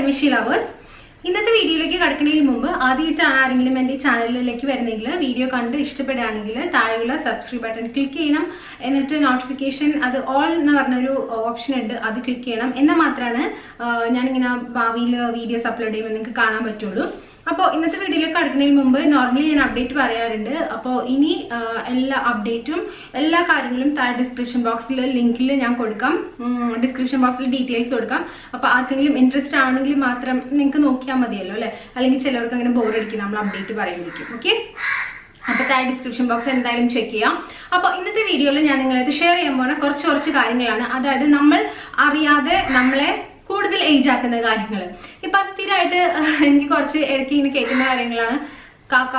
കെമിഷി lovers ഇന്നത്തെ വീഡിയോയിലേക്ക് കടക്കുന്നതിന് മുമ്പ് ആദ്യമായിട്ടാണ് ആരെങ്കിലും എൻ്റെ ചാനലിലേക്ക് വരുന്നെങ്കിൽ വീഡിയോ കണ്ട് ഇഷ്ടപ്പെടുകയാണെങ്കിൽ താഴെയുള്ള സബ്സ്ക്രൈബ് ബട്ടൺ ക്ലിക്ക് ചെയ്യണം എന്നിട്ട് നോട്ടിഫിക്കേഷൻ അത് ഓൾ എന്ന് പറഞ്ഞൊരു ഓപ്ഷൻ ഉണ്ട് അത് ക്ലിക്ക് ചെയ്യണം എന്നാൽ മാത്രമാണ് ഞാനിങ്ങനെ ഭാവിയിൽ വീഡിയോസ് അപ്ലോഡ് ചെയ്യുമ്പോൾ നിങ്ങൾക്ക് കാണാൻ പറ്റുള്ളൂ അപ്പോൾ ഇന്നത്തെ വീഡിയോയിലേക്ക് കടക്കുന്നതിന് മുമ്പ് നോർമലി ഞാൻ അപ്ഡേറ്റ് പറയാറുണ്ട് അപ്പോൾ ഇനി ആ, എല്ലാ അപ്ഡേറ്റും എല്ലാ കാര്യങ്ങളും താഴെ ഡിസ്ക്രിപ്ഷൻ ബോക്സിൽ ലിങ്കിൽ ഞാൻ കൊടുക്കാം ഡിസ്ക്രിപ്ഷൻ ബോക്സിൽ ഡീറ്റെയിൽസ് കൊടുക്കാം അപ്പോൾ ആർക്കെങ്കിലും ഇൻട്രസ്റ്റ് ആണെങ്കിൽ മാത്രം നിങ്ങൾക്ക് നോക്കിയാൽ മതിയല്ലോ അല്ലേ അല്ലെങ്കിൽ ചിലർക്ക് അങ്ങനെ ബോർ അടിക്കും നമ്മൾ അപ്ഡേറ്റ് പറയുമായിരിക്കും ഓക്കെ അപ്പൊ താഴെ ഡിസ്ക്രിപ്ഷൻ ബോക്സ് എന്തായാലും ചെക്ക് ചെയ്യാം അപ്പൊ ഇന്നത്തെ വീഡിയോയിൽ ഞാൻ നിങ്ങളത് ഷെയർ ചെയ്യാൻ പോകുന്ന കുറച്ച് കുറച്ച് കാര്യങ്ങളാണ് അതായത് നമ്മൾ അറിയാതെ നമ്മളെ കൂടുതൽ ഏജ് ആക്കുന്ന കാര്യങ്ങൾ ഇപ്പൊ സ്ഥിരമായിട്ട് എനിക്ക് കുറച്ച് ഇടയ്ക്ക് ഇങ്ങനെ കേൾക്കുന്ന കാര്യങ്ങളാണ് കാക്ക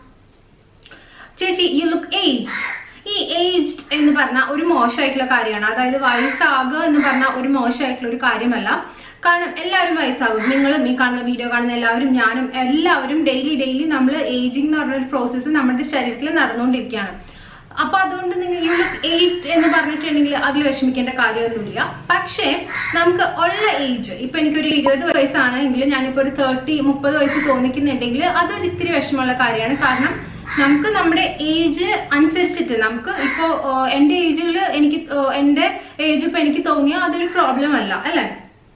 ചേച്ചി യു ലുക്ക് ഏജ്ഡ് ഈ ഏജ്ഡ് എന്ന് പറഞ്ഞ ഒരു മോശമായിട്ടുള്ള കാര്യമാണ് അതായത് വയസ്സാകുക എന്ന് പറഞ്ഞ ഒരു മോശമായിട്ടുള്ള ഒരു കാര്യമല്ല കാരണം എല്ലാവരും വയസ്സാകും നിങ്ങളും ഈ കാണുന്ന വീഡിയോ കാണുന്ന എല്ലാവരും ഞാനും എല്ലാവരും ഡെയിലി ഡെയിലി നമ്മൾ ഏജിങ് എന്ന് പറഞ്ഞ ഒരു പ്രോസസ്സ് നമ്മുടെ ശരീരത്തിൽ നടന്നുകൊണ്ടിരിക്കുകയാണ് അപ്പൊ അതുകൊണ്ട് നിങ്ങൾ യു ലുക്ക് ഏജ്ഡ് എന്ന് പറഞ്ഞിട്ടുണ്ടെങ്കിൽ അതിൽ വിഷമിക്കേണ്ട കാര്യമൊന്നുമില്ല പക്ഷേ നമുക്ക് ഉള്ള ഏജ് ഇപ്പൊ എനിക്കൊരു ഇരുപത് വയസ്സാണെങ്കിൽ ഞാനിപ്പോ ഒരു തേർട്ടി മുപ്പത് വയസ്സ് തോന്നിക്കുന്നുണ്ടെങ്കിൽ അതൊരു ഇത്തിരി വിഷമമുള്ള കാര്യമാണ് കാരണം നമുക്ക് നമ്മുടെ ഏജ് അനുസരിച്ചിട്ട് നമുക്ക് ഇപ്പോൾ എൻ്റെ ഏജിൽ എനിക്ക് ഏഹ്, എൻ്റെ ഏജ് ഇപ്പൊ എനിക്ക് തോന്നിയാൽ അതൊരു പ്രോബ്ലം അല്ല അല്ലേ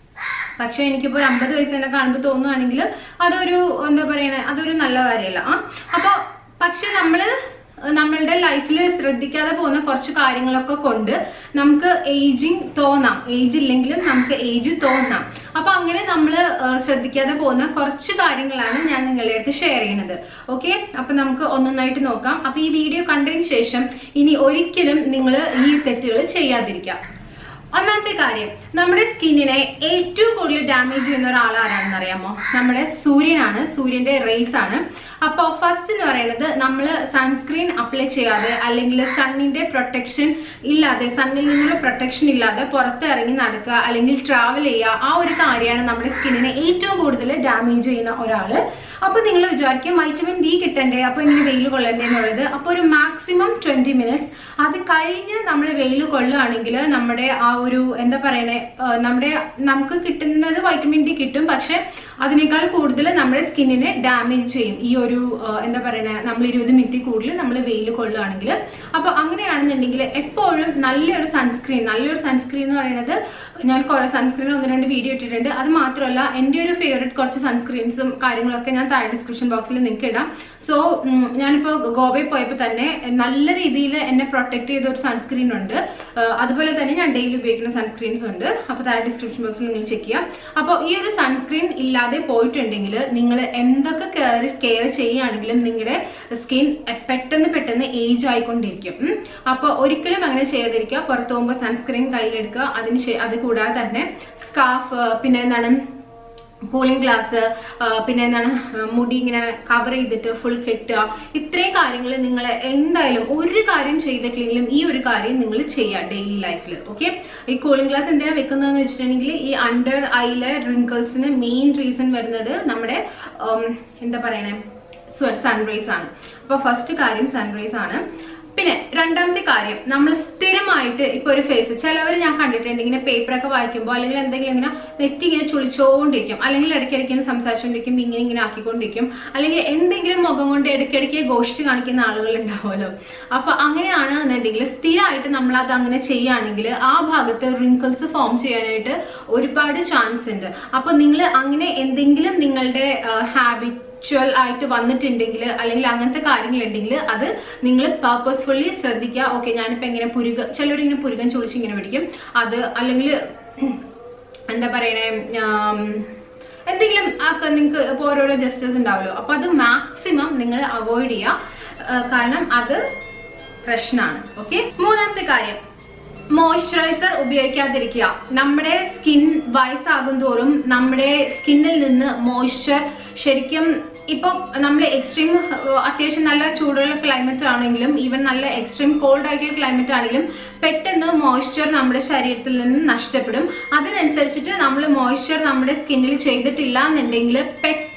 പക്ഷെ എനിക്കിപ്പോ ഒരു അമ്പത് വയസ്സ് തന്നെ കാണുമ്പോൾ തോന്നുവാണെങ്കിൽ അതൊരു എന്താ പറയണേ അതൊരു നല്ല കാര്യമല്ല ആ അപ്പൊ പക്ഷെ നമ്മള് നമ്മളുടെ ലൈഫിൽ ശ്രദ്ധിക്കാതെ പോകുന്ന കുറച്ച് കാര്യങ്ങളൊക്കെ കൊണ്ട് നമുക്ക് ഏജിങ് തോന്നാം ഏജ് ഇല്ലെങ്കിലും നമുക്ക് ഏജ് തോന്നാം അപ്പൊ അങ്ങനെ നമ്മൾ ശ്രദ്ധിക്കാതെ പോകുന്ന കുറച്ച് കാര്യങ്ങളാണ് ഞാൻ നിങ്ങളുടെ അടുത്ത് ഷെയർ ചെയ്യുന്നത് ഓക്കെ അപ്പൊ നമുക്ക് ഒന്നൊന്നായിട്ട് നോക്കാം അപ്പൊ ഈ വീഡിയോ കണ്ടതിന് ശേഷം ഇനി ഒരിക്കലും നിങ്ങൾ ഈ തെറ്റുകൾ ചെയ്യാതിരിക്കാം ഒന്നാമത്തെ കാര്യം നമ്മുടെ സ്കിന്നിനെ ഏറ്റവും കൂടുതൽ ഡാമേജ് ചെയ്യുന്ന ഒരാൾ ആരാണെന്ന് അറിയാമോ നമ്മുടെ സൂര്യനാണ് സൂര്യന്റെ റേസ് ആണ് അപ്പൊ ഫസ്റ്റ് എന്ന് പറയുന്നത് നമ്മൾ സൺസ്ക്രീൻ അപ്ലൈ ചെയ്യാതെ അല്ലെങ്കിൽ സണ്ണിന്റെ പ്രൊട്ടക്ഷൻ ഇല്ലാതെ സണ്ണിൽ നിന്നുള്ള പ്രൊട്ടക്ഷൻ ഇല്ലാതെ പുറത്ത് ഇറങ്ങി നടക്കുക അല്ലെങ്കിൽ ട്രാവൽ ചെയ്യുക ആ ഒരു കാര്യമാണ് നമ്മുടെ സ്കിന്നിനെ ഏറ്റവും കൂടുതൽ ഡാമേജ് ചെയ്യുന്ന ഒരാള് അപ്പൊ നിങ്ങൾ വിചാരിക്കും വൈറ്റമിൻ ഡി കിട്ടണ്ടേ അപ്പൊ ഇങ്ങനെ വെയിൽ കൊള്ളണ്ടേ എന്നുള്ളത് അപ്പൊ ഒരു മാക്സിമം ട്വന്റി മിനിറ്റ്സ് അത് കഴിഞ്ഞ് നമ്മൾ വെയിൽ കൊള്ളുകയാണെങ്കിൽ നമ്മുടെ ആ ഒരു എന്താ പറയണേ ആ, നമ്മുടെ നമുക്ക് കിട്ടുന്നത് വൈറ്റമിൻ ഡി കിട്ടും പക്ഷെ അതിനേക്കാൾ കൂടുതൽ നമ്മുടെ സ്കിന്നിനെ ഡാമേജ് ചെയ്യും ഈ ഒരു ആ, എന്താ പറയണേ നമ്മൾ ഇരുപത് മിനിറ്റ് കൂടുതൽ നമ്മൾ വെയിൽ കൊള്ളുകയാണെങ്കിൽ അപ്പൊ അങ്ങനെയാണെന്നുണ്ടെങ്കിൽ എപ്പോഴും നല്ലൊരു സൺസ്ക്രീൻ നല്ലൊരു സൺസ്ക്രീൻ എന്ന് പറയുന്നത് ഞാൻ കുറെ സൺസ്ക്രീൻ ഒന്ന് രണ്ട് വീഡിയോ ഇട്ടിട്ടുണ്ട് അത് മാത്രമല്ല എൻ്റെ ഒരു ഫേവറേറ്റ് കുറച്ച് സൺസ്ക്രീൻസും കാര്യങ്ങളൊക്കെ ഞാൻ താഴെ ഡിസ്ക്രിപ്ഷൻ ബോക്സിൽ നിങ്ങൾക്ക് ഇടാം സോ ഞാനിപ്പോൾ ഗോവയിൽ പോയപ്പോൾ തന്നെ നല്ല രീതിയിൽ എന്നെ പ്രൊട്ടക്ട് ചെയ്ത ഒരു സൺസ്ക്രീൻ ഉണ്ട് ആ, അതുപോലെ തന്നെ ഞാൻ ഡെയിലി ഉപയോഗിക്കുന്ന സൺസ്ക്രീൻസ് ഉണ്ട് അപ്പോൾ താഴെ ഡിസ്ക്രിപ്ഷൻ ബോക്സിൽ നിങ്ങൾ ചെക്ക് ചെയ്യാം അപ്പോൾ ഈ ഒരു സൺസ്ക്രീൻ ഇല്ലാതെ പോയിട്ടുണ്ടെങ്കിൽ നിങ്ങൾ എന്തൊക്കെ കെയർ കെയർ ചെയ്യുകയാണെങ്കിലും നിങ്ങളുടെ സ്കിൻ പെട്ടെന്ന് പെട്ടെന്ന് ഏജ് ആയിക്കൊണ്ടിരിക്കും ഉം. അപ്പോൾ ഒരിക്കലും അങ്ങനെ ചെയ്യാതിരിക്കുക പുറത്ത് പോകുമ്പോൾ സൺസ്ക്രീൻ കയ്യിലെടുക്കുക അതിന് ശേ- അത് കൂടാതെ തന്നെ സ്കാർഫ് പിന്നെ എന്താണ് കൂളിംഗ് ഗ്ലാസ് പിന്നെ എന്താണ് ആ, മുടി ഇങ്ങനെ കവർ ചെയ്തിട്ട് ഫുൾ കെട്ടുക ഇത്രയും കാര്യങ്ങൾ നിങ്ങൾ എന്തായാലും ഒരു കാര്യം ചെയ്തിട്ടില്ലെങ്കിലും ഈ ഒരു കാര്യം നിങ്ങൾ ചെയ്യുക ഡെയിലി ലൈഫിൽ ഓക്കെ ഈ കൂളിംഗ് ഗ്ലാസ് എന്തിനാ വെക്കുന്നതെന്ന് വെച്ചിട്ടുണ്ടെങ്കിൽ ഈ അണ്ടർ ഐലെ റിങ്കിൾസിന് മെയിൻ റീസൺ വരുന്നത് നമ്മുടെ ഉം, എന്താ പറയണേ സൺറൈസ് ആണ് അപ്പൊ ഫസ്റ്റ് കാര്യം സൺറൈസ് ആണ് പിന്നെ രണ്ടാമത്തെ കാര്യം നമ്മൾ സ്ഥിരമായിട്ട് ഇപ്പൊ ഒരു ഫേസ് ചിലവർ ഞാൻ കണ്ടിട്ടുണ്ട് ഇങ്ങനെ പേപ്പറൊക്കെ വായിക്കുമ്പോൾ അല്ലെങ്കിൽ എന്തെങ്കിലും ഇങ്ങനെ നെറ്റ് ഇങ്ങനെ ചുളിച്ചോണ്ടിരിക്കും അല്ലെങ്കിൽ ഇടയ്ക്കിടയ്ക്ക് ഇങ്ങനെ സംസാരിച്ചുകൊണ്ടിരിക്കും ഇങ്ങനെ ഇങ്ങനെ ആക്കിക്കൊണ്ടിരിക്കും അല്ലെങ്കിൽ എന്തെങ്കിലും മുഖം കൊണ്ട് ഇടയ്ക്കിടയ്ക്ക് ഗോഷ്ടി കാണിക്കുന്ന ആളുകൾ ഉണ്ടാവുമല്ലോ അപ്പൊ അങ്ങനെയാണ് എന്നുണ്ടെങ്കിൽ സ്ഥിരമായിട്ട് നമ്മൾ അത് അങ്ങനെ ചെയ്യുകയാണെങ്കിൽ ആ ഭാഗത്ത് റിങ്കിൾസ് ഫോം ചെയ്യാനായിട്ട് ഒരുപാട് ചാൻസ് ഉണ്ട് അപ്പൊ നിങ്ങൾ അങ്ങനെ എന്തെങ്കിലും നിങ്ങളുടെ ഹാബിറ്റ് ആക്ച്വൽ ആയിട്ട് വന്നിട്ടുണ്ടെങ്കിൽ അല്ലെങ്കിൽ അങ്ങനത്തെ കാര്യങ്ങളുണ്ടെങ്കിൽ അത് നിങ്ങൾ പർപ്പസ്ഫുള്ളി ശ്രദ്ധിക്കുക ഓക്കെ ഞാനിപ്പോ എങ്ങനെ പുരുക ചിലർ ഇങ്ങനെ പുരുകൻ ചൊളിച്ച് ഇങ്ങനെ പിടിക്കും അത് അല്ലെങ്കിൽ എന്താ പറയണേ ആം, എന്തെങ്കിലും ഒക്കെ നിങ്ങൾക്ക് ഇപ്പോൾ ഓരോരോ ജസ്റ്റേഴ്സ് ഉണ്ടാവുമല്ലോ അപ്പൊ അത് മാക്സിമം നിങ്ങൾ അവോയ്ഡ് ചെയ്യുക ആ, കാരണം അത് പ്രശ്നമാണ് ഓക്കെ മൂന്നാമത്തെ കാര്യം മോയ്സ്ചറൈസർ ഉപയോഗിക്കാതിരിക്കുക നമ്മുടെ സ്കിൻ വയസ്സാകും തോറും നമ്മുടെ സ്കിന്നിൽ നിന്ന് മോയ്സ്ചർ ശരിക്കും ഇപ്പം നമ്മൾ എക്സ്ട്രീം അത്യാവശ്യം നല്ല ചൂടുള്ള ക്ലൈമറ്റ് ആണെങ്കിലും ഈവൻ നല്ല എക്സ്ട്രീം കോൾഡ് ആയിട്ടുള്ള ക്ലൈമറ്റ് ആണെങ്കിലും പെട്ടെന്ന് മോയ്സ്ചർ നമ്മുടെ ശരീരത്തിൽ നിന്ന് നഷ്ടപ്പെടും അതിനനുസരിച്ചിട്ട് നമ്മൾ മോയ്സ്ചർ നമ്മുടെ സ്കിന്നിൽ ചെയ്തിട്ടില്ല എന്നുണ്ടെങ്കിൽ പെട്ടെന്ന്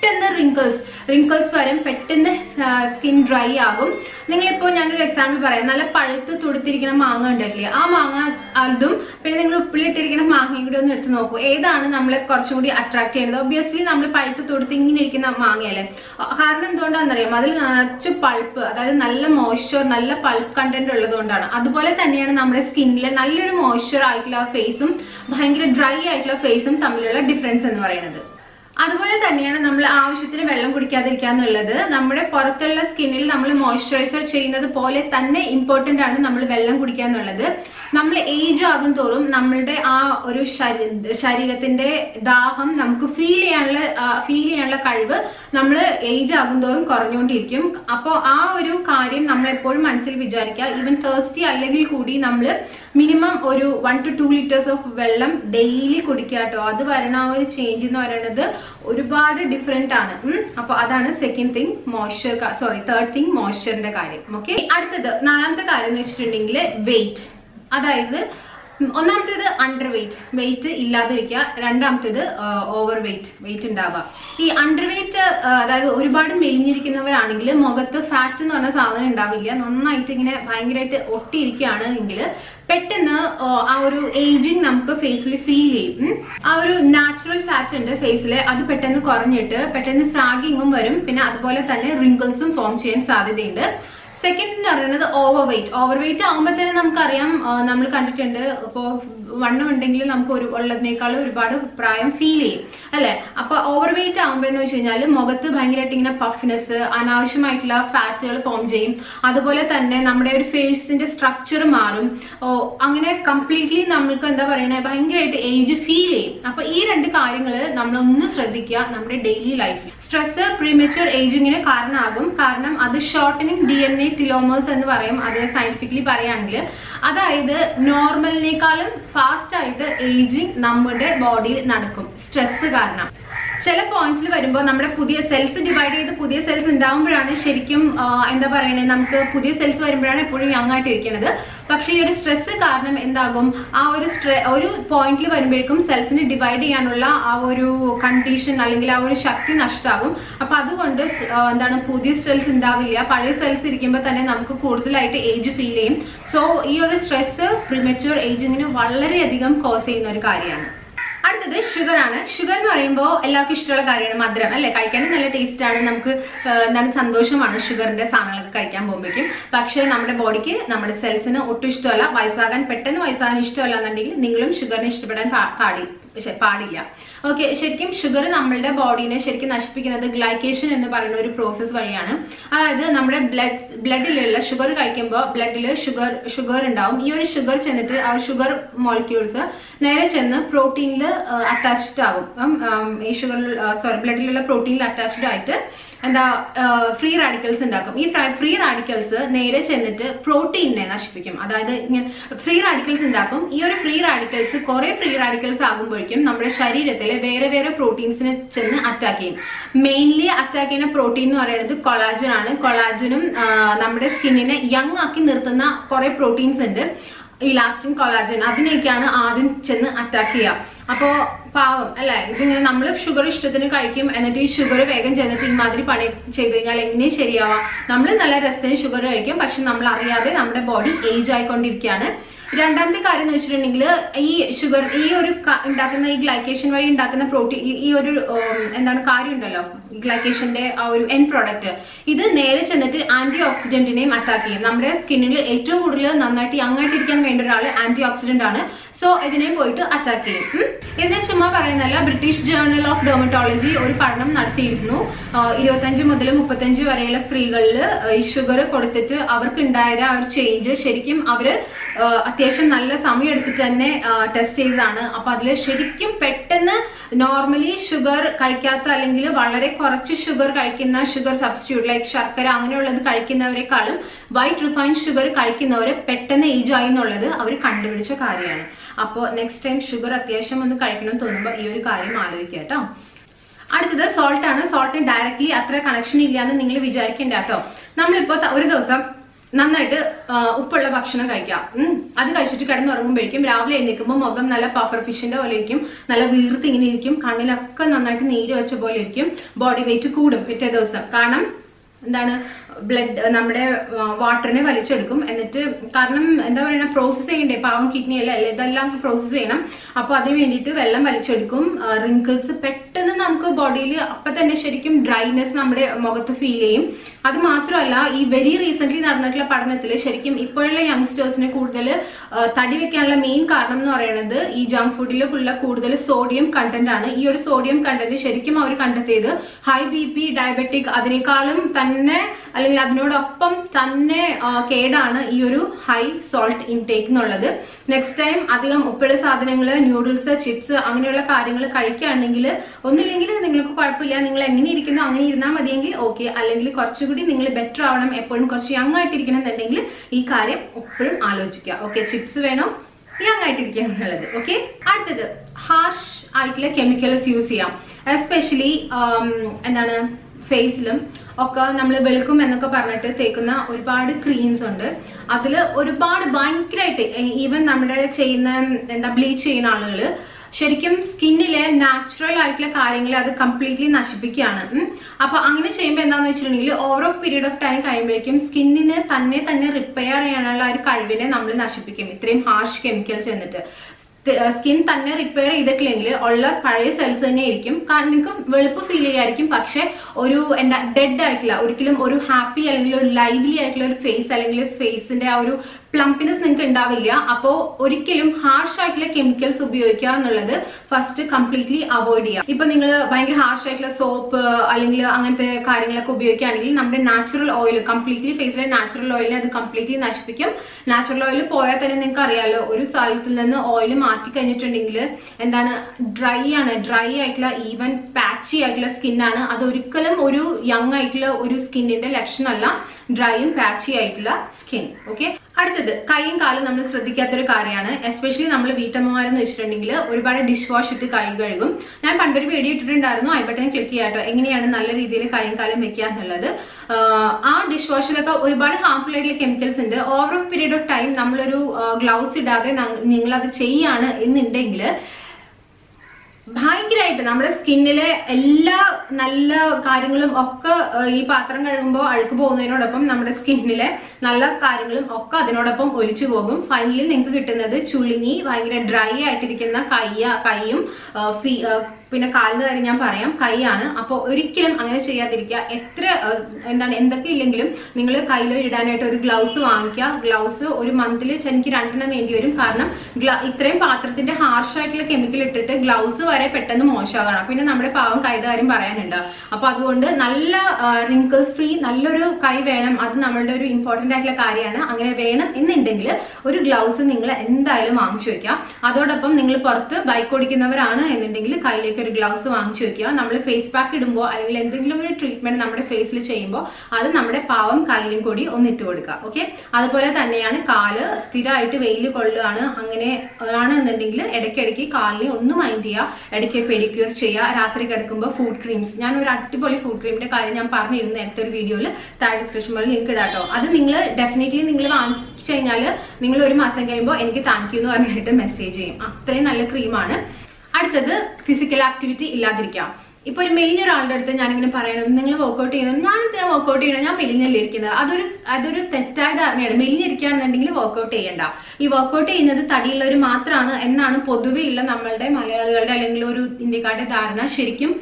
പെട്ടെന്ന് റിങ്കിൾസ് റിങ്കിൾസ് വരും പെട്ടെന്ന് സ്കിൻ ഡ്രൈ ആകും നിങ്ങളിപ്പോ ഞാനൊരു എക്സാമ്പിൾ പറയാം നല്ല പഴുത്ത് തുടുത്തിരിക്കുന്ന മാങ്ങ ഉണ്ടല്ലേ ആ മാങ്ങ അതും പിന്നെ നിങ്ങൾ ഉപ്പിലിട്ടിരിക്കുന്ന മാങ്ങയും കൂടി ഒന്ന് എടുത്ത് നോക്കൂ ഏതാണ് നമ്മളെ കുറച്ചും കൂടി അട്രാക്ട് ചെയ്യുന്നത് ഒബ്വിയസ്ലി നമ്മൾ പഴുത്ത് തുടുത്ത് ഇങ്ങനെ ഇരിക്കുന്ന മാങ്ങയല്ലേ അ- കാരണം എന്തുകൊണ്ടാണെന്നറിയാം അതിൽ നിറച്ച് പൾപ്പ് അതായത് നല്ല മോയ്സ്ചർ നല്ല പൾപ്പ് കണ്ടന്റ് ഉള്ളതുകൊണ്ടാണ് അതുപോലെ തന്നെയാണ് നമ്മുടെ സ്കിന്നിലെ നല്ലൊരു മോയ്സ്ചർ ആയിട്ടുള്ള ഫേസും ഭയങ്കര ഡ്രൈ ആയിട്ടുള്ള ഫേസും തമ്മിലുള്ള ഡിഫറൻസ് എന്ന് പറയുന്നത് അതുപോലെ തന്നെയാണ് നമ്മൾ ആവശ്യത്തിന് വെള്ളം കുടിക്കാതിരിക്കുക എന്നുള്ളത് നമ്മുടെ പുറത്തുള്ള സ്കിന്നിൽ നമ്മൾ മോയ്സ്ചറൈസർ ചെയ്യുന്നത് പോലെ തന്നെ ഇമ്പോർട്ടന്റ് ആണ് നമ്മൾ വെള്ളം കുടിക്കുക എന്നുള്ളത് നമ്മൾ ഏജ് ആകും തോറും നമ്മളുടെ ആ ഒരു ശരീ- ശരീരത്തിന്റെ ദാഹം നമുക്ക് ഫീൽ ചെയ്യാനുള്ള ഫീൽ ചെയ്യാനുള്ള കഴിവ് നമ്മൾ ഏജ് ആകും തോറും കുറഞ്ഞുകൊണ്ടിരിക്കും അപ്പോൾ ആ ഒരു കാര്യം നമ്മൾ എപ്പോഴും മനസ്സിൽ വിചാരിക്കുക ഈവൻ തേഴ്സ്റ്റി അല്ലെങ്കിൽ കൂടി നമ്മൾ മിനിമം ഒരു one two two litres of വെള്ളം ഡെയിലി കുടിക്കുക കേട്ടോ അത് വരണ ആ ഒരു ചേഞ്ച് എന്ന് പറയുന്നത് ഒരുപാട് ഡിഫറെന്റ് ആണ് അപ്പൊ അതാണ് second thing moisture sorry third thing മോയ്സ്ചറിന്റെ കാര്യം ഓക്കെ അടുത്തത് നാലാമത്തെ കാര്യം എന്ന് വെച്ചിട്ടുണ്ടെങ്കിൽ വെയിറ്റ് അതായത് ഉം, ഒന്നാമത്തേത് അണ്ടർ വെയിറ്റ് വെയിറ്റ് ഇല്ലാതിരിക്കുക രണ്ടാമത്തേത് ഓവർ വെയിറ്റ് വെയിറ്റ് ഉണ്ടാവുക ഈ അണ്ടർ വെയിറ്റ് അതായത് ഒരുപാട് മെലിഞ്ഞിരിക്കുന്നവരാണെങ്കിൽ മുഖത്ത് ഫാറ്റ് എന്ന് പറഞ്ഞ സാധനം ഉണ്ടാവില്ല നന്നായിട്ട് ഇങ്ങനെ ഭയങ്കരമായിട്ട് ഒട്ടിയിരിക്കുകയാണ് എങ്കിൽ പെട്ടെന്ന് ആ, ആ ഒരു ഏജിങ് നമുക്ക് ഫേസിൽ ഫീൽ ചെയ്യും ഉം. ആ ഒരു നാച്ചുറൽ ഫാറ്റ് ഉണ്ട് ഫേസിൽ അത് പെട്ടെന്ന് കുറഞ്ഞിട്ട് പെട്ടെന്ന് സാഗിങ്ങും വരും പിന്നെ അതുപോലെ തന്നെ റിങ്കിൾസും ഫോം ചെയ്യാൻ സാധ്യതയുണ്ട് സെക്കൻഡ് എന്ന് പറയുന്നത് ഓവർ വെയിറ്റ് ഓവർ വെയിറ്റ് ആകുമ്പോഴത്തേനും നമുക്കറിയാം നമ്മൾ കണ്ടിട്ടുണ്ട് ഇപ്പോൾ വണ്ണം ഉണ്ടെങ്കിൽ നമുക്ക് ഒരു ഉള്ളതിനേക്കാൾ ഒരുപാട് പ്രായം ഫീൽ ചെയ്യും അല്ലെ അപ്പൊ ഓവർ വെയിറ്റ് ആകുമ്പോൾ എന്ന് വെച്ച് കഴിഞ്ഞാൽ മുഖത്ത് ഭയങ്കരമായിട്ട് ഇങ്ങനെ പഫ്നെസ് അനാവശ്യമായിട്ടുള്ള ഫാറ്റുകൾ ഫോം ചെയ്യും അതുപോലെ തന്നെ നമ്മുടെ ഒരു ഫേസിന്റെ സ്ട്രക്ചർ മാറും ഓ, അങ്ങനെ കംപ്ലീറ്റ്ലി നമ്മൾക്ക് എന്താ പറയണേ ഭയങ്കരമായിട്ട് ഏജ് ഫീൽ ചെയ്യും അപ്പൊ ഈ രണ്ട് കാര്യങ്ങൾ നമ്മളൊന്ന് ശ്രദ്ധിക്കുക നമ്മുടെ ഡെയിലി ലൈഫിൽ സ്ട്രെസ് പ്രീമച്വർ ഏജിങ്ങിന് കാരണമാകും കാരണം അത് shortening D N A telomeres എന്ന് പറയും അത് സയന്റിഫിക്കലി പറയുകയാണെങ്കിൽ അതായത് നോർമലിനേക്കാളും ഫാസ്റ്റ് ആയിട്ട് ഏജിങ് നമ്മുടെ ബോഡിയിൽ നടക്കും സ്ട്രെസ് കാരണം ചില പോയിന്റ്സിൽ വരുമ്പോൾ നമ്മുടെ പുതിയ സെൽസ് ഡിവൈഡ് ചെയ്ത് പുതിയ സെൽസ് ഉണ്ടാകുമ്പോഴാണ് ശരിക്കും ആ, എന്താ പറയണേ നമുക്ക് പുതിയ സെൽസ് വരുമ്പോഴാണ് എപ്പോഴും യങ് ആയിട്ട് ഇരിക്കുന്നത് പക്ഷേ ഈ ഒരു സ്ട്രെസ് കാരണം എന്താകും ആ ഒരു സ്ട്രെ ഒരു പോയിന്റിൽ വരുമ്പോഴേക്കും സെൽസിനെ ഡിവൈഡ് ചെയ്യാനുള്ള ആ ഒരു കണ്ടീഷൻ അല്ലെങ്കിൽ ആ ഒരു ശക്തി നഷ്ടമാകും അപ്പൊ അതുകൊണ്ട് ആ, എന്താണ് പുതിയ സെൽസ് ഉണ്ടാവില്ല പഴയ സെൽസ് ഇരിക്കുമ്പോൾ തന്നെ നമുക്ക് കൂടുതലായിട്ട് ഏജ് ഫീൽ ചെയ്യും സോ ഈ ഒരു സ്ട്രെസ് പ്രിമച്വർ ഏജിങ്ങിന് വളരെയധികം കോസ് ചെയ്യുന്ന ഒരു കാര്യമാണ് അടുത്തത് ഷുഗർ ആണ് ഷുഗർ എന്ന് പറയുമ്പോൾ എല്ലാവർക്കും ഇഷ്ടമുള്ള കാര്യമാണ് മധുരം അല്ലെ കഴിക്കാനും നല്ല ടേസ്റ്റ് ആണ് നമുക്ക് ആ, എന്താണ് സന്തോഷമാണ് ഷുഗറിന്റെ സാധനങ്ങളൊക്കെ കഴിക്കാൻ പോകുമ്പോഴേക്കും പക്ഷേ നമ്മുടെ ബോഡിക്ക് നമ്മുടെ സെൽസിന് ഒട്ടും ഇഷ്ടമല്ല വയസ്സാകാൻ പെട്ടെന്ന് വയസ്സാകാൻ ഇഷ്ടമല്ല എന്നുണ്ടെങ്കിൽ നിങ്ങളും ഷുഗറിനെ ഇഷ്ടപ്പെടാൻ പാ- പാടി പക്ഷെ പാടില്ല ഓക്കെ ശരിക്കും ഷുഗർ നമ്മളുടെ ബോഡീനെ ശരിക്കും നശിപ്പിക്കുന്നത് ഗ്ലൈക്കേഷൻ എന്ന് പറയുന്ന ഒരു പ്രോസസ്സ് വഴിയാണ് അതായത് നമ്മുടെ ബ്ലഡ് ബ്ലഡിലുള്ള ഷുഗർ കഴിക്കുമ്പോൾ ബ്ലഡിൽ ഷുഗർ ഷുഗർ ഉണ്ടാവും ഈ ഒരു ഷുഗർ ചെന്നിട്ട് ആ ഷുഗർ മോളിക്യൂൾസ് നേരെ ചെന്ന് പ്രോട്ടീനിൽ അറ്റാച്ച്ഡ് ആകും അപ്പം, ഉം, ഈ ഷുഗറിൽ സോറി ബ്ലഡിലുള്ള പ്രോട്ടീനിൽ അറ്റാച്ച്ഡ് ആയിട്ട് എന്താ ഫ്രീ റാഡിക്കൽസ് ഉണ്ടാക്കും ഈ ഫ്രീ റാഡിക്കൽസ് നേരെ ചെന്നിട്ട് പ്രോട്ടീനിനെ നശിപ്പിക്കും അതായത് ഇങ്ങനെ ഫ്രീ റാഡിക്കൽസ് ഉണ്ടാക്കും ഈ ഒരു ഫ്രീ റാഡിക്കൽസ് കുറെ ഫ്രീ റാഡിക്കൽസ് ആകുമ്പോഴേക്കും നമ്മുടെ ശരീരത്തിലെ വേറെ വേറെ പ്രോട്ടീൻസിനെ ചെന്ന് അറ്റാക്ക് ചെയ്യും മെയിൻലി അറ്റാക്ക് ചെയ്യുന്ന പ്രോട്ടീൻ എന്ന് പറയുന്നത് കൊളാജൻ ആണ് കൊളാജനും ആ, നമ്മുടെ സ്കിന്നിനെ യങ് ആക്കി നിർത്തുന്ന കുറെ പ്രോട്ടീൻസ് ഉണ്ട് ഇലാസ്റ്റിൻ കൊളാജൻ അതിനെയൊക്കെയാണ് ആദ്യം ചെന്ന് അറ്റാക്ക് ചെയ്യുക അപ്പോ പാവം അല്ലെ ഇതിങ്ങനെ നമ്മൾ ഷുഗർ ഇഷ്ടത്തിന് കഴിക്കും എന്നിട്ട് ഈ ഷുഗർ വേഗം ചെന്നിട്ട് ഇമാതിരി പണി ചെയ്ത് കഴിഞ്ഞാൽ എങ്ങനെ ശരിയാവാം നമ്മൾ നല്ല രസത്തിന് ഷുഗർ കഴിക്കും പക്ഷെ നമ്മൾ അറിയാതെ നമ്മുടെ ബോഡി ഏജ് ആയിക്കൊണ്ടിരിക്കുകയാണ് രണ്ടാമത്തെ കാര്യം എന്ന് വെച്ചിട്ടുണ്ടെങ്കിൽ ഈ ഷുഗർ ഈ ഒരു ക- ഉണ്ടാക്കുന്ന ഈ ഗ്ലൈക്കേഷൻ വഴി ഉണ്ടാക്കുന്ന പ്രോട്ടീൻ ഈ ഒരു ഉം, എന്താണ് കാര്യം ഉണ്ടല്ലോ ഗ്ലൈക്കേഷന്റെ ആ ഒരു എൻ പ്രോഡക്റ്റ് ഇത് നേരെ ചെന്നിട്ട് ആന്റി ഓക്സിഡന്റിനെയും അറ്റാക്ക് ചെയ്യും നമ്മുടെ സ്കിന്നിൽ ഏറ്റവും കൂടുതൽ നന്നായിട്ട് യങ് ആയിട്ടിരിക്കാൻ വേണ്ട ഒരാൾ ആന്റി ഓക്സിഡന്റ് ആണ് സോ ഇതിനെ പോയിട്ട് അറ്റാക്ക് ചെയ്യും ഉം. ഇതിനെ ചുമ്മാ പറയുന്നല്ല ബ്രിട്ടീഷ് ജേർണൽ ഓഫ് ഡെർമറ്റോളജി ഒരു പഠനം നടത്തിയിരുന്നു ആഹ് ഇരുപത്തഞ്ച് മുതൽ മുപ്പത്തഞ്ച് വരെയുള്ള സ്ത്രീകളിൽ ഈ ഷുഗർ കൊടുത്തിട്ട് അവർക്ക് ഉണ്ടായ ആ ഒരു ചേഞ്ച് ശരിക്കും അവര് ആഹ് അത്യാവശ്യം നല്ല സമയം എടുത്തിട്ട് തന്നെ ടെസ്റ്റ് ചെയ്തതാണ് അപ്പൊ അതിൽ ശരിക്കും പെട്ടെന്ന് നോർമലി ഷുഗർ കഴിക്കാത്ത അല്ലെങ്കിൽ വളരെ കുറച്ച് ഷുഗർ കഴിക്കുന്ന ഷുഗർ സബ്സ്റ്റിറ്റ്യൂട്ട് ലൈക്ക് ശർക്കര അങ്ങനെയുള്ളത് കഴിക്കുന്നവരെക്കാളും വൈറ്റ് റിഫൈൻഡ് ഷുഗർ കഴിക്കുന്നവര് പെട്ടെന്ന് ഏജ് ആയി എന്നുള്ളത് അവർ കണ്ടുപിടിച്ച കാര്യമാണ് അപ്പോൾ നെക്സ്റ്റ് ടൈം ഷുഗർ അത്യാവശ്യം ഒന്ന് കഴിക്കണം എന്ന് തോന്നുമ്പോൾ ഈ ഒരു കാര്യം ആലോചിക്കുക കേട്ടോ അടുത്തത് സോൾട്ട് ആണ് സോൾട്ടിന് ഡയറക്റ്റ്ലി അത്ര കണക്ഷൻ ഇല്ല എന്ന് നിങ്ങൾ വിചാരിക്കേണ്ട കേട്ടോ നമ്മളിപ്പോ ത- ഒരു ദിവസം നന്നായിട്ട് ആ, ഉപ്പുള്ള ഭക്ഷണം കഴിക്കാം ഉം. അത് കഴിച്ചിട്ട് കിടന്നുറങ്ങുമ്പോഴേക്കും രാവിലെ എഴുന്നേൽക്കുമ്പോൾ മുഖം നല്ല പഫർ ഫിഷിന്റെ പോലെ ഇരിക്കും നല്ല വീർത്ത് ഇങ്ങനെ ഇരിക്കും കണ്ണിലൊക്കെ നന്നായിട്ട് നീര് വെച്ച പോലെ ഇരിക്കും ബോഡി വെയിറ്റ് കൂടും പിറ്റേ ദിവസം കാരണം എന്താണ് ബ്ലഡ് നമ്മുടെ വാട്ടറിനെ വലിച്ചെടുക്കും എന്നിട്ട് കാരണം എന്താ പറയുക പ്രോസസ്സ് ചെയ്യണ്ടേ പാവം കിഡ്നി അല്ല അല്ലേ ഇതെല്ലാം പ്രോസസ്സ് ചെയ്യണം അപ്പൊ അതിന് വേണ്ടിയിട്ട് വെള്ളം വലിച്ചെടുക്കും റിങ്കിൾസ് പെട്ടെന്ന് നമുക്ക് ബോഡിയിൽ അപ്പൊ തന്നെ ശരിക്കും ഡ്രൈനെസ് നമ്മുടെ മുഖത്ത് ഫീൽ ചെയ്യും അത് മാത്രമല്ല ഈ വെരി റീസെന്റ് നടന്നിട്ടുള്ള പഠനത്തിൽ ശരിക്കും ഇപ്പോഴുള്ള യങ്സ്റ്റേഴ്സിന് കൂടുതൽ തടി വെക്കാനുള്ള മെയിൻ കാരണം എന്ന് പറയുന്നത് ഈ ജങ്ക് ഫുഡിലുള്ള കൂടുതൽ സോഡിയം കണ്ടന്റ് ആണ് ഈ ഒരു സോഡിയം കണ്ടന്റ് ശരിക്കും അവർ കണ്ടെത്തിയത് ഹൈ ബി പി ഡയബറ്റിക് അതിനേക്കാളും തന്നെ അല്ലെങ്കിൽ അതിനോടൊപ്പം തന്നെ ആ, കേടാണ് ഈ ഒരു ഹൈ സോൾട്ട് ഇൻടേക്ക് എന്നുള്ളത് നെക്സ്റ്റ് ടൈം അധികം ഉപ്പുള്ള സാധനങ്ങൾ ന്യൂഡിൽസ് ചിപ്സ് അങ്ങനെയുള്ള കാര്യങ്ങൾ കഴിക്കുകയാണെങ്കിൽ ഒന്നില്ലെങ്കിൽ നിങ്ങൾക്ക് കുഴപ്പമില്ല നിങ്ങൾ എങ്ങനെ ഇരിക്കുന്നു അങ്ങനെ ഇരുന്നാൽ മതിയെങ്കിൽ ഓക്കെ അല്ലെങ്കിൽ കുറച്ചുകൂടി നിങ്ങൾ ബെറ്റർ ആവണം എപ്പോഴും കുറച്ച് യങ് ആയിട്ടിരിക്കണം എന്നുണ്ടെങ്കിൽ ഈ കാര്യം എപ്പോഴും ആലോചിക്കുക ഓക്കെ ചിപ്സ് വേണോ യങ് ആയിട്ടിരിക്കുക എന്നുള്ളത് ഓക്കെ അടുത്തത് ഹാർഷ് ആയിട്ടുള്ള കെമിക്കൽസ് യൂസ് ചെയ്യാം എസ്പെഷ്യലി എന്താണ് ഫേസിലും ഒക്കെ നമ്മൾ വെളുക്കും എന്നൊക്കെ പറഞ്ഞിട്ട് തേക്കുന്ന ഒരുപാട് ക്രീംസ് ഉണ്ട് അതിൽ ഒരുപാട് ഭയങ്കരമായിട്ട് ഈവൻ നമ്മുടെ ചെയ്യുന്ന എന്താ ബ്ലീച്ച് ചെയ്യുന്ന ആളുകൾ ശരിക്കും സ്കിന്നിലെ നാച്ചുറൽ ആയിട്ടുള്ള കാര്യങ്ങളെ അത് കംപ്ലീറ്റ്ലി നശിപ്പിക്കുകയാണ് ഉം. അപ്പൊ അങ്ങനെ ചെയ്യുമ്പോൾ എന്താന്ന് വെച്ചിട്ടുണ്ടെങ്കിൽ ഓരോ പീരീഡ് ഓഫ് ടൈം കഴിയുമ്പോഴേക്കും സ്കിന്നിന് തന്നെ തന്നെ റിപ്പയർ ചെയ്യാനുള്ള ആ ഒരു കഴിവിനെ നമ്മൾ നശിപ്പിക്കും ഇത്രയും ഹാർഷ് കെമിക്കൽസ് എന്നിട്ട് സ്കിൻ തന്നെ റിപ്പയർ ചെയ്തിട്ടില്ലെങ്കിൽ ഉള്ള പഴയ സെൽസ് തന്നെ ആയിരിക്കും കാരണം നിങ്ങൾക്ക് വെളുപ്പ് ഫീൽ ചെയ്യായിരിക്കും പക്ഷെ ഒരു എന്താ ഡെഡ് ആയിട്ടുള്ള ഒരിക്കലും ഒരു ഹാപ്പി അല്ലെങ്കിൽ ഒരു ലൈവ്ലി ആയിട്ടുള്ള ഒരു ഫേസ് അല്ലെങ്കിൽ ഫേസിന്റെ ആ ഒരു പ്ലംപിനെസ് നിങ്ങൾക്ക് ഉണ്ടാവില്ല അപ്പോൾ ഒരിക്കലും ഹാർഷ് ആയിട്ടുള്ള കെമിക്കൽസ് ഉപയോഗിക്കുക എന്നുള്ളത് ഫസ്റ്റ് കംപ്ലീറ്റ്ലി അവോയ്ഡ് ചെയ്യുക ഇപ്പൊ നിങ്ങൾ ഭയങ്കര ഹാർഷ് ആയിട്ടുള്ള സോപ്പ് അല്ലെങ്കിൽ അങ്ങനത്തെ കാര്യങ്ങളൊക്കെ ഉപയോഗിക്കുകയാണെങ്കിൽ നമ്മുടെ നാച്ചുറൽ ഓയിൽ കംപ്ലീറ്റ്ലി ഫേസിലെ നാച്ചുറൽ ഓയിലിനെ അത് കംപ്ലീറ്റ്ലി നശിപ്പിക്കും നാച്ചുറൽ ഓയിൽ പോയാൽ തന്നെ നിങ്ങൾക്ക് അറിയാലോ ഒരു സ്ഥലത്തിൽ നിന്ന് ഓയിൽ മാറ്റി കഴിഞ്ഞിട്ടുണ്ടെങ്കിൽ എന്താണ് ഡ്രൈ ആണ് ഡ്രൈ ആയിട്ടുള്ള ഈവൻ പാച്ചി ആയിട്ടുള്ള സ്കിന്നാണ് അത് ഒരിക്കലും ഒരു യങ് ആയിട്ടുള്ള ഒരു സ്കിന്നിന്റെ ലക്ഷണമല്ല ഡ്രൈയും പാച്ചി ആയിട്ടുള്ള സ്കിൻ ഓക്കെ അടുത്തത് കൈയും കാലും നമ്മൾ ശ്രദ്ധിക്കാത്തൊരു കാര്യമാണ് എസ്പെഷ്യലി നമ്മൾ വീട്ടമ്മമാരെന്ന് വെച്ചിട്ടുണ്ടെങ്കിൽ ഒരുപാട് ഡിഷ് വാഷ് ഇട്ട് കൈ കഴുകും ഞാൻ പണ്ടൊരു വീഡിയോ ഇട്ടിട്ടുണ്ടായിരുന്നു ഐ ബട്ടൺ ക്ലിക്ക് ചെയ്യാട്ടോ എങ്ങനെയാണ് നല്ല രീതിയിൽ കൈയും കാലും വെക്കുക എന്നുള്ളത് ആഹ് ആ ഡിഷ് വാഷിലൊക്കെ ഒരുപാട് ഹാർംഫുൾ ആയിട്ടുള്ള കെമിക്കൽസ് ഉണ്ട് over of period of time നമ്മളൊരു ഗ്ലൗസ് ഇടാതെ നിങ്ങൾ അത് ചെയ്യാണ് എന്നുണ്ടെങ്കിൽ ഭയങ്കരമായിട്ട് നമ്മുടെ സ്കിന്നിലെ എല്ലാ നല്ല കാര്യങ്ങളും ഒക്കെ ഏഹ്, ഈ പാത്രം കഴുകുമ്പോൾ അഴുക്ക് പോകുന്നതിനോടൊപ്പം നമ്മുടെ സ്കിന്നിലെ നല്ല കാര്യങ്ങളും ഒക്കെ അതിനോടൊപ്പം ഒലിച്ചു പോകും ഫൈനലി നിങ്ങൾക്ക് കിട്ടുന്നത് ചുളുങ്ങി ഭയങ്കര ഡ്രൈ ആയിട്ടിരിക്കുന്ന കയ്യ കൈയും ഏഹ്, ഫീ- ഏഹ്, പിന്നെ കാലിന് കാര്യം ഞാൻ പറയാം കൈയാണ് അപ്പോൾ ഒരിക്കലും അങ്ങനെ ചെയ്യാതിരിക്കുക എത്ര ഏഹ്, എന്താണ് എന്തൊക്കെ ഇല്ലെങ്കിലും നിങ്ങൾ കയ്യിൽ ഇടാനായിട്ട് ഒരു ഗ്ലൗസ് വാങ്ങിക്കുക ഗ്ലൗസ് ഒരു മന്തിൽ എനിക്ക് രണ്ടെണ്ണം വേണ്ടി വരും കാരണം ഗ്ല- ഇത്രയും പാത്രത്തിന്റെ ഹാർഷ് ആയിട്ടുള്ള കെമിക്കൽ ഇട്ടിട്ട് ഗ്ലൗസ് വരെ പെട്ടെന്ന് മോശമാകണം പിന്നെ നമ്മുടെ പാവം കൈയുടെ കാര്യം പറയാനുണ്ട് അപ്പൊ അതുകൊണ്ട് നല്ല റിങ്കിൾസ് ഫ്രീ നല്ലൊരു കൈ വേണം അത് നമ്മളുടെ ഒരു ഇമ്പോർട്ടന്റ് ആയിട്ടുള്ള കാര്യമാണ് അങ്ങനെ വേണം എന്നുണ്ടെങ്കിൽ ഒരു ഗ്ലൗസ് നിങ്ങൾ എന്തായാലും വാങ്ങിച്ചു വെക്കുക അതോടൊപ്പം നിങ്ങൾ പുറത്ത് ബൈക്ക് ഓടിക്കുന്നവരാണ് എന്നുണ്ടെങ്കിൽ കയ്യിലേക്ക് ഒരു ഗ്ലൗസ് വാങ്ങിച്ചു വെക്കുക നമ്മൾ ഫേസ് പാക്ക് ഇടുമ്പോൾ അല്ലെങ്കിൽ എന്തെങ്കിലും ഒരു ട്രീറ്റ്മെന്റ് നമ്മുടെ ഫേസിൽ ചെയ്യുമ്പോൾ അത് നമ്മുടെ പാവം കയ്യിലും കൂടി ഒന്ന് ഇട്ട് കൊടുക്കുക ഓക്കെ അതുപോലെ തന്നെയാണ് കാല് സ്ഥിരമായിട്ട് വെയിൽ കൊള്ളുകയാണ് അങ്ങനെ ആണെന്നുണ്ടെങ്കിൽ ഇടയ്ക്കിടയ്ക്ക് കാലിനെ ഒന്ന് മൈൻഡ് ചെയ്യുക ഇടയ്ക്ക് പെഡിക്യൂർ ചെയ്യുക രാത്രി കിടക്കുമ്പോൾ ഫുഡ് ക്രീംസ് ഞാൻ ഒരു അടിപൊളി ഫുഡ് ക്രീമിന്റെ കാര്യം ഞാൻ പറഞ്ഞിരുന്നു നേരത്തെ ഒരു വീഡിയോയിൽ താഴെ ഡിസ്ക്രിപ്ഷൻ പോലെ ലിങ്ക് ഇടാട്ടോ അത് നിങ്ങൾ ഡെഫിനറ്റ്ലി നിങ്ങൾ വാങ്ങിച്ചു കഴിഞ്ഞാൽ നിങ്ങൾ ഒരു മാസം കഴിയുമ്പോൾ എനിക്ക് താങ്ക് യു എന്ന് പറഞ്ഞിട്ട് മെസ്സേജ് ചെയ്യും അത്രയും നല്ല ക്രീമാണ് അടുത്തത് ഫിസിക്കൽ ആക്ടിവിറ്റി ഇല്ലാതിരിക്കാം ഇപ്പൊ ഒരു മെലിഞ്ഞ ഒരാളുടെ അടുത്ത് ഞാനിങ്ങനെ പറയണം നിങ്ങൾ വർക്ക്ഔട്ട് ചെയ്യണം ഞാൻ എന്തിനാ വർക്ക്ഔട്ട് ചെയ്യണം ഞാൻ മെലിഞ്ഞല്ലേ ഇരിക്കുന്നത് അതൊരു അതൊരു തെറ്റായ ധാരണയാണ് മെലിഞ്ഞിരിക്കുകയാണെന്നുണ്ടെങ്കിൽ വർക്ക്ഔട്ട് ചെയ്യണ്ട ഈ വർക്ക്ഔട്ട് ചെയ്യുന്നത് തടിയുള്ളവർ മാത്രമാണ് എന്നാണ് പൊതുവെ ഉള്ള നമ്മളുടെ മലയാളികളുടെ അല്ലെങ്കിൽ ഒരു ഇന്ത്യക്കാരുടെ ധാരണ ശരിക്കും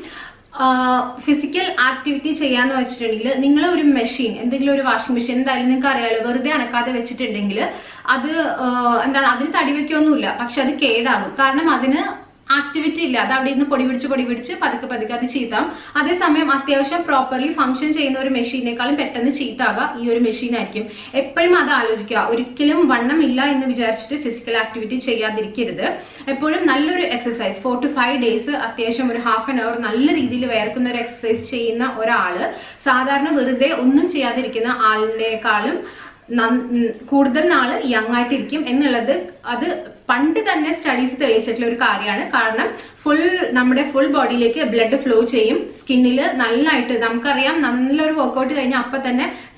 ഫിസിക്കൽ ആക്ടിവിറ്റി ചെയ്യാന്ന് വെച്ചിട്ടുണ്ടെങ്കിൽ നിങ്ങൾ ഒരു മെഷീൻ എന്തെങ്കിലും ഒരു വാഷിംഗ് മെഷീൻ എന്തായാലും നിങ്ങൾക്ക് അറിയാലോ വെറുതെ അനക്കാതെ വെച്ചിട്ടുണ്ടെങ്കിൽ അത് ആഹ് എന്താണ് അതിന് തടി വെക്കൊന്നുമില്ല പക്ഷെ അത് കേടാകും കാരണം അതിന് ആക്ടിവിറ്റി ഇല്ല അത് അവിടെ നിന്ന് പൊടി പിടിച്ച് പൊടി പിടിച്ച് പതുക്കെ പതുക്കെ അത് ചീത്താം അതേസമയം അത്യാവശ്യം പ്രോപ്പർലി ഫംഗ്ഷൻ ചെയ്യുന്ന ഒരു മെഷീനേക്കാളും പെട്ടെന്ന് ചീത്താകുക ഈ ഒരു മെഷീൻ ആയിരിക്കും എപ്പോഴും അത് ആലോചിക്കുക ഒരിക്കലും വണ്ണം ഇല്ല എന്ന് വിചാരിച്ചിട്ട് ഫിസിക്കൽ ആക്ടിവിറ്റി ചെയ്യാതിരിക്കരുത് എപ്പോഴും നല്ലൊരു exercise four to five days അത്യാവശ്യം ഒരു ഹാഫ് ആൻ അവർ നല്ല രീതിയിൽ വേർക്കുന്ന ഒരു എക്സസൈസ് ചെയ്യുന്ന ഒരാള് സാധാരണ വെറുതെ ഒന്നും ചെയ്യാതിരിക്കുന്ന ആളിനേക്കാളും നന്ന- ഉം, കൂടുതൽ നാള് യങ് ആയിട്ടിരിക്കും എന്നുള്ളത് അത് പണ്ട് തന്നെ സ്റ്റഡീസ് തെളിയിച്ചിട്ടുള്ള ഒരു കാര്യമാണ് കാരണം ഫുൾ നമ്മുടെ ഫുൾ ബോഡിയിലേക്ക് ബ്ലഡ് ഫ്ലോ ചെയ്യും സ്കിന്നിൽ നന്നായിട്ട് നമുക്കറിയാം നല്ലൊരു വർക്കൗട്ട് കഴിഞ്ഞാൽ അപ്പൊ തന്നെ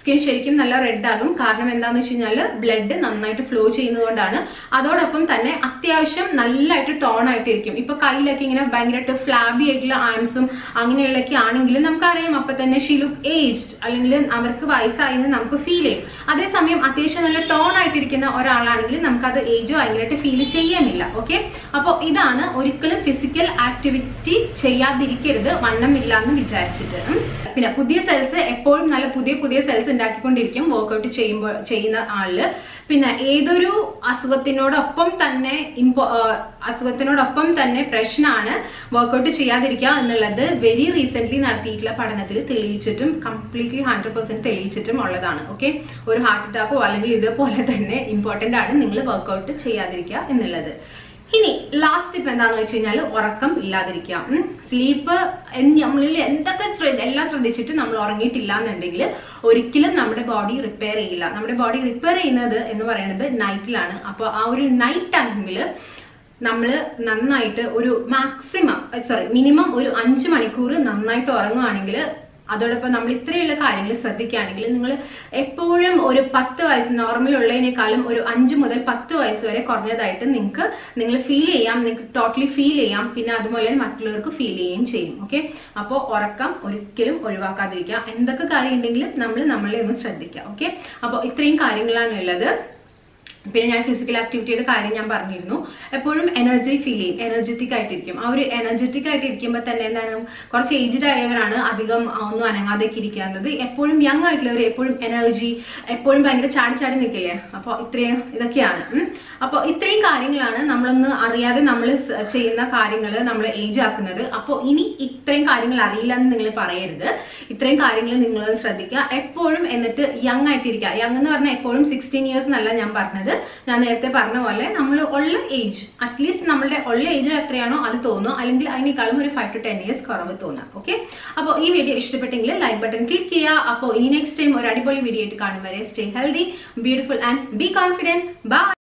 സ്കിൻ ശരിക്കും നല്ല റെഡ് ആകും കാരണം എന്താന്ന് വെച്ച് കഴിഞ്ഞാൽ ബ്ലഡ് നന്നായിട്ട് ഫ്ലോ ചെയ്യുന്നതുകൊണ്ടാണ് അതോടൊപ്പം തന്നെ അത്യാവശ്യം നല്ലതായിട്ട് ടോൺ ആയിട്ടിരിക്കും ഇപ്പൊ കയ്യിലൊക്കെ ഇങ്ങനെ ഭയങ്കരമായിട്ട് ഫ്ലാബി ആയിട്ടുള്ള ആംസും അങ്ങനെയുള്ളൊക്കെ ആണെങ്കിൽ നമുക്കറിയാം അപ്പൊ തന്നെ ഷീ ലുക്ക് ഏജ്ഡ് അല്ലെങ്കിൽ അവർക്ക് വയസ്സായി എന്ന് നമുക്ക് ഫീൽ ചെയ്യും അതേസമയം അത്യാവശ്യം നല്ല ടോൺ ആയിട്ടിരിക്കുന്ന ഒരാളാണെങ്കിൽ നമുക്കത് ഏജ് ഭയങ്കരമായിട്ട് ഫീൽ ചെയ്യാമില്ല ഓക്കെ അപ്പോൾ ഇതാണ് ഒരിക്കലും ഫിസിക്കൽ ആക്ടിവിറ്റി ചെയ്യാതിരിക്കരുത് വണ്ണമില്ല എന്ന് വിചാരിച്ചിട്ട് ഉം. പിന്നെ പുതിയ സെൽസ് എപ്പോഴും നല്ല പുതിയ പുതിയ സെൽസ് ഉണ്ടാക്കിക്കൊണ്ടിരിക്കും വർക്ക്ഔട്ട് ചെയ്യുമ്പോൾ ചെയ്യുന്ന ആളില് പിന്നെ ഏതൊരു അസുഖത്തിനോടൊപ്പം തന്നെ ഇമ്പോ ആ, അസുഖത്തിനോടൊപ്പം തന്നെ പ്രശ്നമാണ് വർക്ക്ഔട്ട് ചെയ്യാതിരിക്കുക എന്നുള്ളത് വെരി റീസെന്റ് നടത്തിയിട്ടുള്ള പഠനത്തിൽ തെളിയിച്ചിട്ടും കംപ്ലീറ്റ്ലി ഹൺഡ്രഡ് പെർസെന്റ് തെളിയിച്ചിട്ടും ഉള്ളതാണ് ഓക്കെ ഒരു ഹാർട്ട് അറ്റാക്കോ അല്ലെങ്കിൽ ഇതേപോലെ തന്നെ ഇമ്പോർട്ടന്റ് ആണ് നിങ്ങൾ വർക്ക്ഔട്ട് ചെയ്യാതിരിക്കുക എന്നുള്ളത് ഇനി ലാസ്റ്റ് ടിപ്പ് എന്താന്ന് വെച്ച് കഴിഞ്ഞാൽ ഉറക്കം ഇല്ലാതിരിക്കുക സ്ലീപ്പ് നമ്മളിൽ എന്തൊക്കെ ശ്രദ്ധ എല്ലാം ശ്രദ്ധിച്ചിട്ട് നമ്മൾ ഉറങ്ങിയിട്ടില്ല എന്നുണ്ടെങ്കിൽ ഒരിക്കലും നമ്മുടെ ബോഡി റിപ്പയർ ചെയ്യില്ല നമ്മുടെ ബോഡി റിപ്പയർ ചെയ്യുന്നത് എന്ന് പറയുന്നത് നൈറ്റിലാണ് അപ്പോൾ ആ ഒരു നൈറ്റ് ടൈമിൽ നമ്മൾ നന്നായിട്ട് ഒരു മാക്സിമം സോറി മിനിമം ഒരു അഞ്ച് മണിക്കൂർ നന്നായിട്ട് ഉറങ്ങുകയാണെങ്കിൽ അതോടൊപ്പം നമ്മൾ ഇത്രയുള്ള കാര്യങ്ങൾ ശ്രദ്ധിക്കുകയാണെങ്കിൽ നിങ്ങൾ എപ്പോഴും ഒരു പത്ത് വയസ്സ് നോർമൽ ഉള്ളതിനേക്കാളും ഒരു അഞ്ച് മുതൽ പത്ത് വയസ്സ് വരെ കുറഞ്ഞതായിട്ട് നിങ്ങൾക്ക് നിങ്ങൾ ഫീൽ ചെയ്യാം നിങ്ങൾക്ക് ടോട്ടലി ഫീൽ ചെയ്യാം പിന്നെ അതുപോലെ മറ്റുള്ളവർക്ക് ഫീൽ ചെയ്യുകയും ചെയ്യും ഓക്കെ അപ്പോൾ ഉറക്കം ഒരിക്കലും ഒഴിവാക്കാതിരിക്കുക എന്തൊക്കെ കാര്യം ഉണ്ടെങ്കിലും നമ്മൾ നമ്മളെ ഒന്ന് ശ്രദ്ധിക്കുക ഓക്കെ അപ്പോൾ ഇത്രയും കാര്യങ്ങളാണ് ഉള്ളത് പിന്നെ ഞാൻ ഫിസിക്കൽ ആക്ടിവിറ്റിയുടെ കാര്യം ഞാൻ പറഞ്ഞിരുന്നു എപ്പോഴും എനർജി ഫീൽ ചെയ്യും എനർജറ്റിക് ആയിട്ടിരിക്കും ആ ഒരു എനർജറ്റിക് ആയിട്ട് ഇരിക്കുമ്പോൾ തന്നെ എന്താണ് കുറച്ച് ഏജ്ഡ് ആയവരാണ് അധികം ആ, ഒന്നും അനങ്ങാതേക്ക് ഇരിക്കുന്നത് എപ്പോഴും യങ് ആയിട്ടുള്ളവർ എപ്പോഴും എനർജി എപ്പോഴും ഭയങ്കര ചാടി ചാടി നിൽക്കില്ലേ അപ്പോൾ ഇത്രയും ഇതൊക്കെയാണ് ഉം. അപ്പോൾ ഇത്രയും കാര്യങ്ങളാണ് നമ്മളൊന്ന് അറിയാതെ നമ്മൾ ചെയ്യുന്ന കാര്യങ്ങൾ നമ്മൾ ഏജ് ആക്കുന്നത് അപ്പോൾ ഇനി ഇത്രയും കാര്യങ്ങൾ അറിയില്ല എന്ന് നിങ്ങൾ പറയരുത് ഇത്രയും കാര്യങ്ങൾ നിങ്ങൾ ശ്രദ്ധിക്കുക എപ്പോഴും എന്നിട്ട് യങ് ആയിട്ടിരിക്കുക യങ് എന്ന് പറഞ്ഞാൽ എപ്പോഴും സിക്സ്റ്റീൻ ഇയേഴ്സ് എന്നല്ല ഞാൻ പറഞ്ഞത് ഞാൻ നേരത്തെ പറഞ്ഞ പോലെ നമ്മൾ ഉള്ള ഏജ് അറ്റ്ലീസ്റ്റ് നമ്മളുടെ ഉള്ള ഏജ് എത്രയാണോ അത് തോന്നുക അല്ലെങ്കിൽ അതിനേക്കാളും ഒരു ഫൈവ് ടു ടെൻ ഇയേഴ്സ് കുറവ് തോന്നാം ഓക്കെ അപ്പോൾ ഈ വീഡിയോ ഇഷ്ടപ്പെട്ടെങ്കിൽ ലൈക്ക് ബട്ടൺ ക്ലിക്ക് ചെയ്യുക അപ്പോൾ ഇനി നെക്സ്റ്റ് ടൈം ഒരു അടിപൊളി വീഡിയോ ആയിട്ട് കാണും വരെ stay healthy beautiful and be confident by